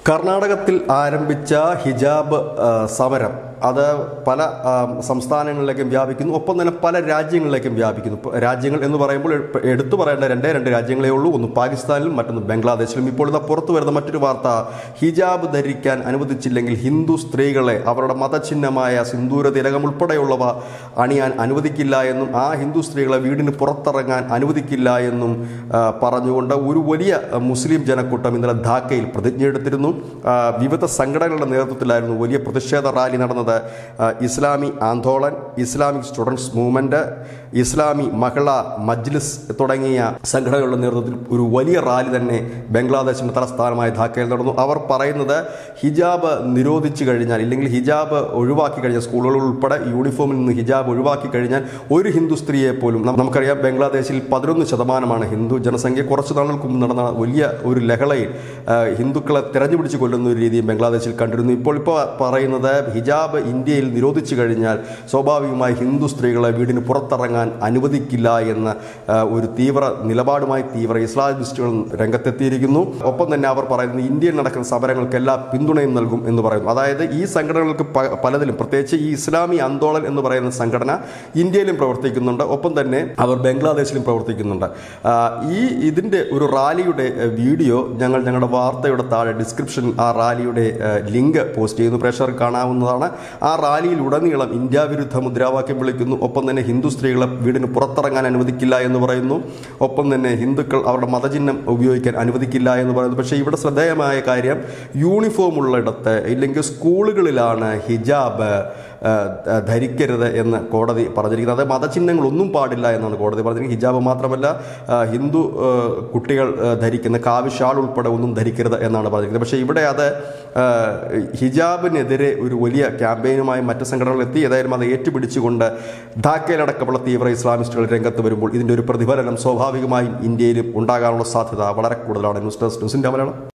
കർണാടകത്തിൽ ആരംഭിച്ച ഹിജാബ് ആ, സമരം അത് പല ആ, സംസ്ഥാനങ്ങളിലേക്കും വ്യാപിക്കുന്നു ഒപ്പം തന്നെ പല രാജ്യങ്ങളിലേക്കും വ്യാപിക്കുന്നു ഇപ്പൊ രാജ്യങ്ങൾ എന്ന് പറയുമ്പോൾ എ- എടുത്തു പറയേണ്ട രണ്ടേ രണ്ട് രാജ്യങ്ങളേ ഉള്ളൂ ഒന്ന് പാകിസ്ഥാനിലും മറ്റൊന്ന് ബംഗ്ലാദേശിലും ഇപ്പോൾ ഇതാ പുറത്തു വരുന്ന മറ്റൊരു വാർത്ത ഹിജാബ് ധരിക്കാൻ അനുവദിച്ചില്ലെങ്കിൽ ഹിന്ദു സ്ത്രീകളെ അവരുടെ മതചിഹ്നമായ സിന്ദൂര തിലകം ഉൾപ്പെടെയുള്ളവ അണിയാൻ അനുവദിക്കില്ല എന്നും ആ ഹിന്ദു സ്ത്രീകളെ വീടിന് പുറത്തിറങ്ങാൻ അനുവദിക്കില്ല എന്നും ആ, പറഞ്ഞുകൊണ്ട് ഒരു വലിയ ആ, മുസ്ലിം ജനക്കൂട്ടം ഇന്നലെ ധാക്കയിൽ പ്രതിജ്ഞയെടുത്തിരുന്നു ആ, വിവിധ സംഘടനകളുടെ നേതൃത്വത്തിലായിരുന്നു വലിയ പ്രതിഷേധ റാലി നടന്നത് ആ, Islami Andolan Islamic students movement Islami Mahila Majlis തുടങ്ങിയ സംഘടനകളുടെ നേതൃത്വത്തിൽ ഒരു വലിയ റാലി തന്നെ ബംഗ്ലാദേശിന്റെ തലസ്ഥാനമായ ധാക്കയിൽ നടന്നു അവർ പറയുന്നത് ഹിജാബ് നിരോധിച്ചു കഴിഞ്ഞാൽ ഇല്ലെങ്കിൽ ഹിജാബ് ഒഴിവാക്കി കഴിഞ്ഞാൽ സ്കൂളുകൾ ഉൾപ്പെടെ യൂണിഫോമിൽ നിന്ന് ഹിജാബ് ഒഴിവാക്കി കഴിഞ്ഞാൽ ഒരു ഹിന്ദു സ്ത്രീയെ പോലും നം- നമുക്കറിയാം ബംഗ്ലാദേശിൽ പതിനൊന്ന് ശതമാനമാണ് ഹിന്ദു ജനസംഖ്യ കുറച്ച് നാളുകൾക്ക് മുമ്പ് നടന്ന വലിയ ഒരു ലഹളയിൽ ആ, ഹിന്ദുക്കളെ തെരഞ്ഞുപിടിച്ച് കൊല്ലുന്ന ഒരു രീതിയും ബംഗ്ലാദേശിൽ കണ്ടിരുന്നു ഇപ്പോൾ ഇപ്പോൾ പറയുന്നത് ഹിജാബ് ഇന്ത്യയിൽ നിരോധിച്ചു കഴിഞ്ഞാൽ സ്വാഭാവികമായി ഹിന്ദു സ്ത്രീകളെ വീടിന് പുറത്തിറങ്ങാൻ അനുവദിക്കില്ല എന്ന ആ, ഒരു തീവ്ര നിലപാടുമായി തീവ്ര ഇസ്ലാമിസ്റ്റുകൾ രംഗത്തെത്തിയിരിക്കുന്നു ഒപ്പം തന്നെ അവർ പറയുന്നത് ഇന്ത്യയിൽ നടക്കുന്ന സമരങ്ങൾക്ക് എല്ലാ പിന്തുണയും നൽകും എന്ന് പറയുന്നു അതായത് ഈ സംഘടനകൾക്ക് പ- പലതിലും പ്രത്യേകിച്ച് ഈ ഇസ്ലാമി ആന്തോളൻ എന്ന് പറയുന്ന സംഘടന ഇന്ത്യയിലും പ്രവർത്തിക്കുന്നുണ്ട് ഒപ്പം തന്നെ അവർ ബംഗ്ലാദേശിലും പ്രവർത്തിക്കുന്നുണ്ട് ആ, ഈ ഇതിന്റെ ഒരു റാലിയുടെ എ, വീഡിയോ ഞങ്ങൾ ഞങ്ങളുടെ വാർത്തയുടെ താഴെ ഡിസ്ക്രിപ്ഷൻ ആ റാലിയുടെ എ, ലിങ്ക് പോസ്റ്റ് ചെയ്യുന്നു പ്രേക്ഷകർക്ക് കാണാവുന്നതാണ് ആ റാലിയിൽ ഉടനീളം ഇന്ത്യ വിരുദ്ധ മുദ്രാവാക്യം വിളിക്കുന്നു ഒപ്പം തന്നെ ഹിന്ദു സ്ത്രീകളെ വീടിന് പുറത്തിറങ്ങാൻ അനുവദിക്കില്ല എന്ന് പറയുന്നു ഒപ്പം തന്നെ ഹിന്ദുക്കൾ അവരുടെ മതചിഹ്നം ഉപയോഗിക്കാൻ അനുവദിക്കില്ല എന്ന് പറയുന്നു പക്ഷേ ഇവിടെ ശ്രദ്ധേയമായ കാര്യം യൂണിഫോം ഉള്ളിടത്ത് ഇല്ലെങ്കിൽ സ്കൂളുകളിലാണ് ഹിജാബ് ആ, ആ, ധരിക്കരുത് എന്ന് കോടതി പറഞ്ഞിരിക്കുന്നത് അത് മതചിഹ്നങ്ങളൊന്നും പാടില്ല എന്നാണ് കോടതി പറഞ്ഞിരിക്കുന്നത് ഹിജാബ് മാത്രമല്ല ആ, ഹിന്ദു ആ, കുട്ടികൾ ആ, ധരിക്കുന്ന കാവി ഷാൾ ഉൾപ്പെടെ ഒന്നും ധരിക്കരുത് എന്നാണ് പറഞ്ഞിരിക്കുന്നത് പക്ഷേ ഇവിടെ അത് ആ, ഹിജാബിനെതിരെ ഒരു വലിയ ക്യാമ്പയിനുമായി മറ്റ് സംഘടനകൾ എത്തി ഏതായാലും അത് ഏറ്റുപിടിച്ചുകൊണ്ട് ധാക്കയിലടക്കമുള്ള തീവ്ര ഇസ്ലാമിസ്റ്റുകൾ രംഗത്ത് വരുമ്പോൾ ഇതിൻ്റെ ഒരു പ്രതിഫലനം സ്വാഭാവികമായും ഇന്ത്യയിലും ഉണ്ടാകാനുള്ള സാധ്യത വളരെ കൂടുതലാണ് ന്യൂസ് ഡെസ്ക് ന്യൂസിൻ്റെ മലയാളം